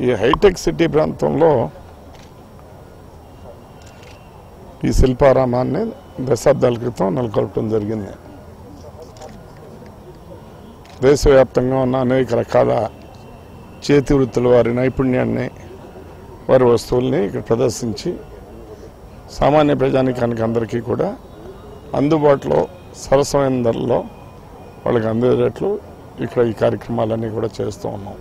ఈ hitech city ప్రాంతంలో ఈ శిల్పారామాన్ని దశాబ్దాల క్రితం నెలకొల్పడం జరిగింది దేశవ్యాప్తంగా ఉన్న అనేక రకాల చేతి వృత్తుల వారి నైపుణ్యాన్ని వారి వస్తువుల్ని ఇక్కడ ప్రదర్శించి సామాన్య ప్రజానికానికి అందరికీ కూడా అందుబాటులో సరసమైన ధరలో వాళ్ళకి అందేటట్లు ఇక్కడ ఈ కార్యక్రమాలన్నీ కూడా చేస్తూ ఉన్నాం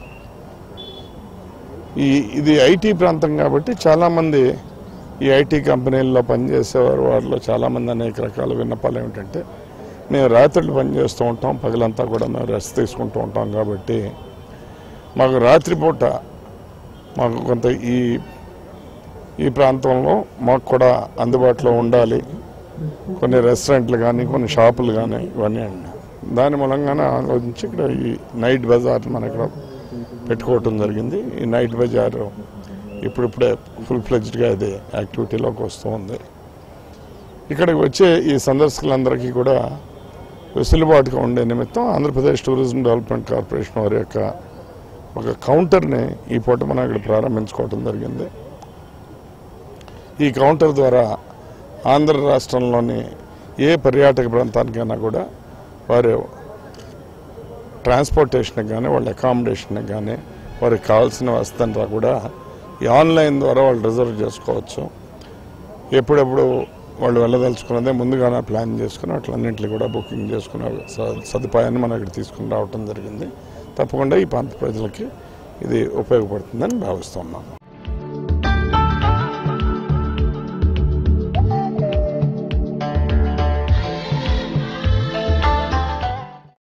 ఈ ఇది ఐటీ ప్రాంతం కాబట్టి చాలామంది ఈ ఐటీ కంపెనీల్లో పనిచేసేవారు వారిలో చాలామంది అనేక రకాల విన్నపాలు ఏమిటంటే మేము రాత్రులు పనిచేస్తూ ఉంటాం పగలంతా కూడా మేము రెస్ట్ తీసుకుంటూ ఉంటాం కాబట్టి మాకు రాత్రిపూట మాకు కొంత ఈ ఈ ప్రాంతంలో మాకు కూడా అందుబాటులో ఉండాలి కొన్ని రెస్టారెంట్లు కానీ కొన్ని షాపులు కానీ ఇవన్నీ అండి దాని మూలంగానే ఆలోచించి ఇక్కడ ఈ నైట్ బజార్ మన ఇక్కడ పెట్టుకోవటం జరిగింది ఈ నైట్ బజార్ ఇప్పుడిప్పుడే ఫుల్ ఫ్లెజ్డ్గా ఇది యాక్టివిటీలోకి వస్తూ ఉంది ఇక్కడికి వచ్చే ఈ సందర్శకులందరికీ కూడా వెసులుబాటుగా ఉండే నిమిత్తం ఆంధ్రప్రదేశ్ టూరిజం డెవలప్మెంట్ కార్పొరేషన్ వారి యొక్క ఒక కౌంటర్ని ఈ పూట మనం ఇక్కడ ప్రారంభించుకోవటం జరిగింది ఈ కౌంటర్ ద్వారా ఆంధ్ర రాష్ట్రంలోని ఏ పర్యాటక ప్రాంతానికైనా కూడా వారు ట్రాన్స్పోర్టేషన్కి కానీ వాళ్ళ అకామిడేషన్కి కానీ వారికి కావాల్సిన వసతంతా కూడా ఈ ఆన్లైన్ ద్వారా వాళ్ళు రిజర్వ్ చేసుకోవచ్చు ఎప్పుడెప్పుడు వాళ్ళు వెళ్ళదలుచుకున్నదే ముందుగానే ప్లాన్ చేసుకుని అట్లన్నింటినీ కూడా బుకింగ్ చేసుకునే స- సదుపాయాన్ని మనం ఇక్కడ తీసుకుని రావటం జరిగింది తప్పకుండా ఈ ప్రాంత ప్రజలకి ఇది ఉపయోగపడుతుందని భావిస్తున్నాను